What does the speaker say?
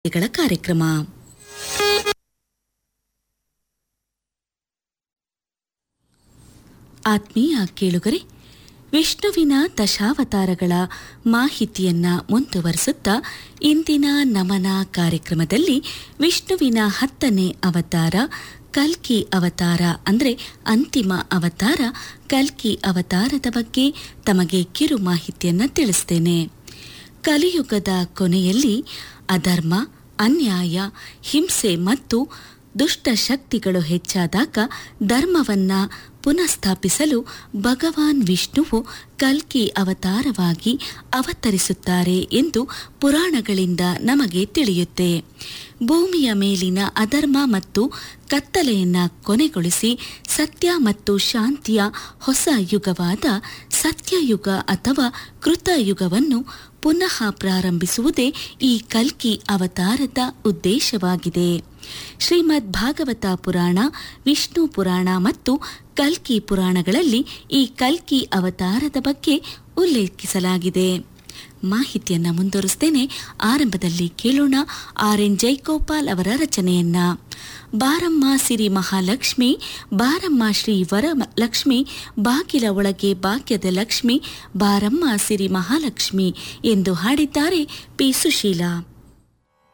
ಗಳ ಕಾರ್ಯಕ್ರಮ ಆತ್ಮೀಯ ಕೇಳುಗರೆ ವಿಷ್ಣುವಿನ ದಶಾವತಾರಗಳ ಮಾಹಿತಿಯನ್ನ ಮುಂದುವರಿಸುತ್ತಾ ಇಂದಿನ ನಮನ ಕಾರ್ಯಕ್ರಮದಲ್ಲಿ ವಿಷ್ಣುವಿನ ಹತ್ತನೇ ಅವತಾರ ಕಲ್ಕಿ ಅವತಾರ ಅಂದರೆ ಅಂತಿಮ ಅವತಾರ ಕಲ್ಕಿ ಅವತಾರದ ಬಗ್ಗೆ ತಮಗೆ ಕಿರು ಮಾಹಿತಿಯನ್ನ ತಿಳಿಸ್ತೇನೆ ಕಲಿಯುಗದ ಕೊನೆಯಲ್ಲಿ ಅಧರ್ಮ ಅನ್ಯಾಯ ಹಿಂಸೆ ಮತ್ತು ದುಷ್ಟ ಶಕ್ತಿಗಳು ಹೆಚ್ಚಾದಾಗ ಧರ್ಮವನ್ನ ಪುನಃಸ್ಥಾಪಿಸಲು ಭಗವಾನ್ ವಿಷ್ಣುವು ಕಲ್ಕಿ ಅವತಾರವಾಗಿ ಅವತರಿಸುತ್ತಾರೆ ಎಂದು ಪುರಾಣಗಳಿಂದ ನಮಗೆ ತಿಳಿಯುತ್ತೆ ಭೂಮಿಯ ಮೇಲಿನ ಅಧರ್ಮ ಮತ್ತು ಕತ್ತಲೆಯನ್ನ ಕೊನೆಗೊಳಿಸಿ ಸತ್ಯ ಮತ್ತು ಶಾಂತಿಯ ಹೊಸ ಯುಗವಾದ ಸತ್ಯಯುಗ ಅಥವಾ ಕೃತಯುಗವನ್ನು ಪುನಃ ಪ್ರಾರಂಭಿಸುವುದೇ ಈ ಕಲ್ಕಿ ಅವತಾರದ ಉದ್ದೇಶವಾಗಿದೆ ಶ್ರೀಮದ್ ಭಾಗವತ ಪುರಾಣ ವಿಷ್ಣು ಪುರಾಣ ಮತ್ತು ಕಲ್ಕಿ ಪುರಾಣಗಳಲ್ಲಿ ಈ ಕಲ್ಕಿ ಅವತಾರದ ಬಗ್ಗೆ ಉಲ್ಲೇಖಿಸಲಾಗಿದೆ ಮಾಹಿತಿಯನ್ನ ಮುಂದುವರಿಸ್ತೇನೆ ಆರಂಭದಲ್ಲಿ ಕೇಳೋಣ ಆರ್ ಎನ್ ಜೈಗೋಪಾಲ್ ಅವರ ರಚನೆಯನ್ನ ಬಾರಮ್ಮ ಸಿರಿ ಮಹಾಲಕ್ಷ್ಮಿ ಬಾರಮ್ಮ ಶ್ರೀ ವರಲಕ್ಷ್ಮಿ ಬಾಗಿಲ ಒಳಗೆ ಭಾಗ್ಯದ ಲಕ್ಷ್ಮಿ ಬಾರಮ್ಮ ಸಿರಿ ಮಹಾಲಕ್ಷ್ಮಿ ಎಂದು ಹಾಡಿದ್ದಾರೆ ಪಿ ಸುಶೀಲಾ